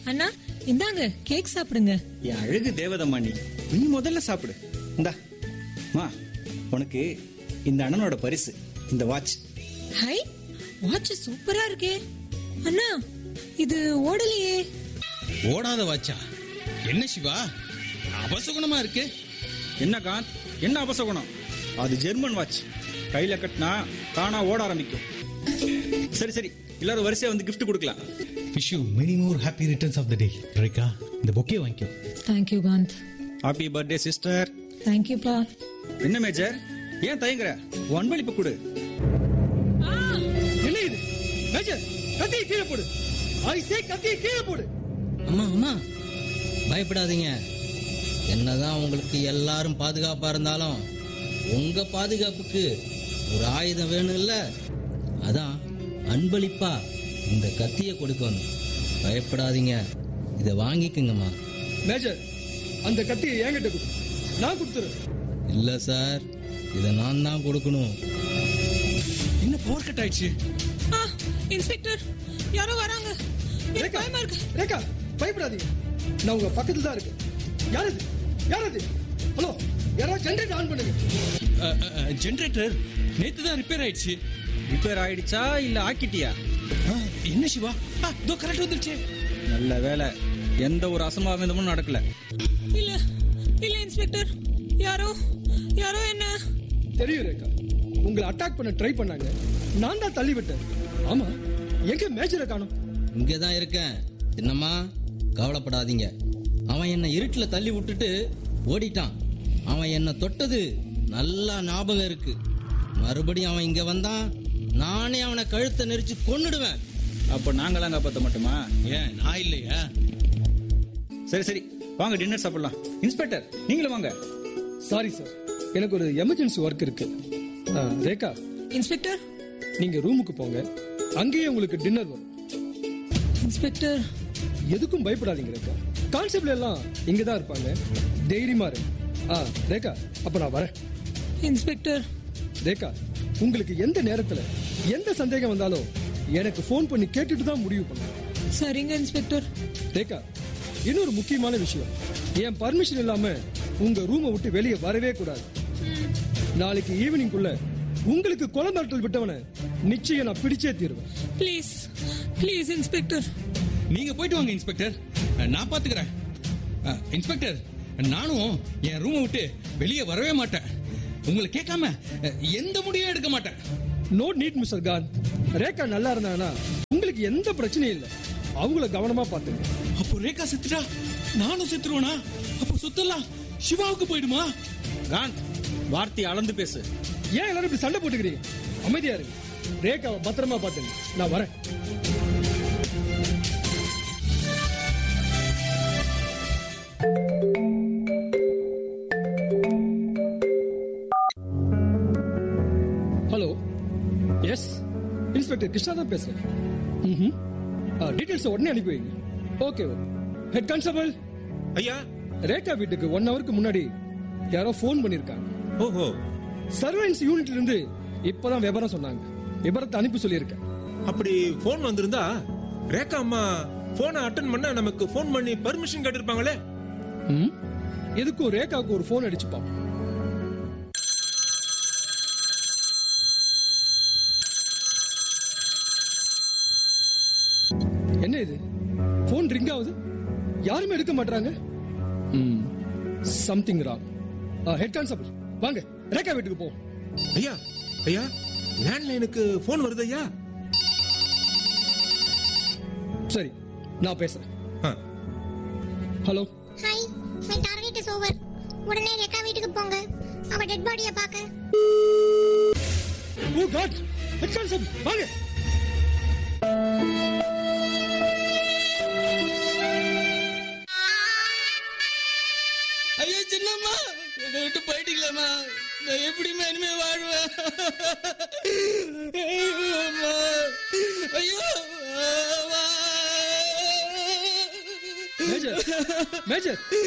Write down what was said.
அண்ணா இந்தாங்க கேக் சாப்பிடுங்க என் அழகு தேவதம்மா நீ நீ முதல்ல சாப்பிடு இந்தா மா உனக்கு இந்த அண்ணனோட பரிசு இந்த வாட்ச் ஹை வாட்ச் சூப்பரா இருக்கே அண்ணா இது ஓடலையே ஓடாத வாச்சா என்ன சிவா அபசகுணமா இருக்கு என்ன காந்த் என்ன அபசகுணம் அது ஜெர்மன் வாட்ச் கையில கட்டினா தானா ஓட ஆரம்பிக்கும் சரி சரி எல்லாரும் வரிசையா வந்து gift கொடுக்கலாம் wish you many more happy returns of the day Rekha இந்த பொக்கே வாங்கிக்கோ thank you Kanth happy birthday sister தேங்க்யூப்பா என்ன மேஜர் ஏன் தயங்குற உன் அன்பளிப்பு கொடு என்ன இது மேஜர் கத்தியை கீழே போடு ஐ சே கத்தியை கீழே போடு அம்மா அம்மா பயப்படாதீங்க என்னதான் உங்களுக்கு எல்லாரும் பாதுகாப்பா இருந்தாலும் உங்க பாதுகாப்புக்கு ஒரு ஆயுதம் வேணும்ல அதான் அன்பளிப்பா இந்த கத்தியை கொடுக்கணும் பயப்படாதீங்க இதை வாங்கிக்கோங்கம்மா மேஜர் அந்த கத்தியை என்கிட்ட கொடு நான் கொடுத்துறேன் இல்ல சார் இதை நான் தான் கொடுக்கணும் என்ன பவர் கட் ஆயிடுச்சு ஆ இன்ஸ்பெக்டர் யாரோ வராங்க எனக்கு ரேகா பயமா இருக்கு ரேகா பயப்படாதீங்க நான் உங்க பக்கத்துல தான் இருக்கேன் யார் இது யார் அது ஹலோ யாராவது ஜென்ரேட் ஆன் பண்ணுங்க ஜெனரேட்டர் நேத்து தான் ரிப்பேர் ஆயிடுச்சு ரிப்பேர் ஆயிடுச்சா இல்ல ஆக்கிட்டியா ஆ, என்ன சிவா ஆ, இதோ கரெக்ட் வந்துருச்சு நல்ல வேலை எந்த ஒரு அசம்பாவிதமும் நடக்கல இல்ல இல்ல இன்ஸ்பெக்டர் யாரோ யாரோ என்ன தெரியும் ரேகா உங்களை அட்டாக் பண்ண ட்ரை பண்ணாங்க நான் தான் தள்ளி விட்டேன் ஆமா எங்க மேஜரை காணோம் இங்கே தான் இருக்கேன் என்னம்மா கவலைப்படாதீங்க அவன் என்னை இருட்டில் தள்ளி விட்டுட்டு ஓடிட்டான் அவன் என்னை தொட்டது நல்லா ஞாபகம் இருக்கு மறுபடியும் அவன் இங்க வந்தான் நானே அவனை கழுத்தை நெரிச்சு கொன்னுடுவேன் அப்ப நாங்களாம் காப்பாத்த மாட்டோமா ஏன் நான் இல்லையா சரி சரி வாங்க டின்னர் சாப்பிடலாம் இன்ஸ்பெக்டர் நீங்களும் வாங்க சாரி சார் எனக்கு ஒரு எமர்ஜென்சி ஒர்க் இருக்கு ஆ, ரேகா இன்ஸ்பெக்டர் நீங்க ரூமுக்கு போங்க அங்கேயே உங்களுக்கு டின்னர் வரும் இன்ஸ்பெக்டர் எதுக்கும் பயப்படாதீங்க ரேகா கான்செப்ட்ல எல்லாம் இங்க தான் இருப்பாங்க தைரியமா இரு ஆ ரேகா அப்ப நான் வரேன் இன்ஸ்பெக்டர் ரேகா உங்களுக்கு எந்த நேரத்துல எந்த சந்தேகம் வந்தாலும் எனக்கு ஃபோன் பண்ணி கேட்டுட்டு தான் முடிவு பண்ணுங்க சரிங்க இன்ஸ்பெக்டர் ரேகா இன்னொரு முக்கியமான விஷயம் என் பர்மிஷன் இல்லாம உங்க ரூமை விட்டு வெளியே வரவே கூடாது நாளைக்கு ஈவினிங்குள்ள உங்களுக்கு கொலை மிரட்டல் விட்டவனை நிச்சயம் நான் பிடிச்சே தீருவேன் ப்ளீஸ் ப்ளீஸ் இன்ஸ்பெக்டர் நீங்க போயிட்டு வாங்க இன்ஸ்பெக்டர் நான் பாத்துக்கிறேன் அ, இன்ஸ்பெக்டர் நானும் என் ரூமை விட்டு வெளியே வரவே மாட்டேன் உங்களை கேட்காம அ, எந்த முடிவும் எடுக்க மாட்டேன் no need mister Khan Rekha நல்லா இருந்தாங்கன்னா உங்களுக்கு எந்த பிரச்சனையும் இல்லை அவங்கள கவனமா பாத்துங்க அப்போ ரேகா செத்துட்டா நானும் செத்துருவேனா அப்போ சொத்தெல்லாம் சிவாவுக்கு போயிடுமா காந்த் வார்த்தையை அளந்து பேசு ஏன் எல்லாரும் இப்படி சண்டை போட்டுக்கிறீங்க அமைதியா இருங்க ரேகாவை பத்திரமா பாத்துங்க நான் வரேன் ஹலோ எஸ் இன்ஸ்பெக்டர் கிருஷ்ணா தான் பேசுறேன் ம் டீடைல்ஸ் உடனே அனுப்பி வைங்க ஓகே ஓகே ஹெட் கான்ஸ்டபிள் ஐயா ரேகா வீட்டுக்கு ஒன் ஹவருக்கு முன்னாடி யாரோ ஃபோன் பண்ணிருக்காங்க ஓஹோ சர்வன்ஸ் யூனிட்ல இருந்து இப்பதான் விவரம் சொன்னாங்க விவரத்தை அனுப்பி சொல்லியிருக்கேன் அப்படி போன் வந்திருந்தா ரேகா அம்மா போனை அட்டன் பண்ண நமக்கு போன் பண்ணி பர்மிஷன் கேட்டிருப்பாங்களே ம்? எதுக்கும் ரேகாவுக்கு ஒரு ஃபோன் அடிச்சு பாப்போம் என்ன இது ஃபோன் ரிங் ஆகுது யாருமே எடுக்க மாட்டாங்க சம்திங் ராங் ஹெட் கான்ஸ்டபிள் வாங்க ரேகா வீட்டுக்கு போ ஐயா ஐயா லேண்ட்லைனுக்கு போன் வருது ஐயா சரி நான் பேசுறேன் ஆ, hello hi my target is over உடனே ரெக்கா வீட்டுக்கு போங்க அவ டெட் பாடியை பார்க்க ஓ காட் ஹெட் கான்ஸ்டபிள் வாங்க ஐயோ சின்னம்மா என்னை விட்டு போயிட்டீங்களேம்மா நான் எப்படிம்மா இனிமே வாழ்வேன் ஐயோ, அம்மா. ஐயோ அம்மா. Major major